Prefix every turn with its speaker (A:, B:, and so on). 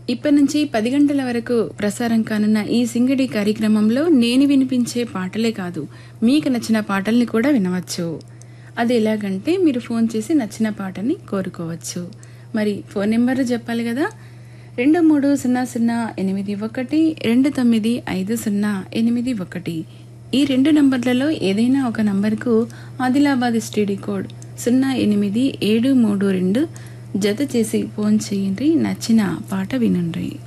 A: ఇప్పటి నుంచి పది గంటల వరకు ప్రసారం కానున్న ఈ సింగడి కార్యక్రమంలో నేను వినిపించే పాటలే కాదు మీకు నచ్చిన పాటల్ని కూడా వినవచ్చు అది ఎలాగంటే మీరు ఫోన్ చేసి నచ్చిన పాటని కోరుకోవచ్చు మరి ఫోన్ నెంబర్ చెప్పాలి కదా రెండు మూడు సున్నా సున్నా ఎనిమిది ఒకటి రెండు తొమ్మిది ఐదు సున్నా ఎనిమిది ఒకటి ఈ రెండు నంబర్లలో ఏదైనా ఒక నంబర్కు ఆదిలాబాద్ స్టడీ కోడ్ సున్నా ఎనిమిది ఏడు మూడు రెండు జత చేసి ఫోన్ చేయండి నచ్చిన పాట వినండి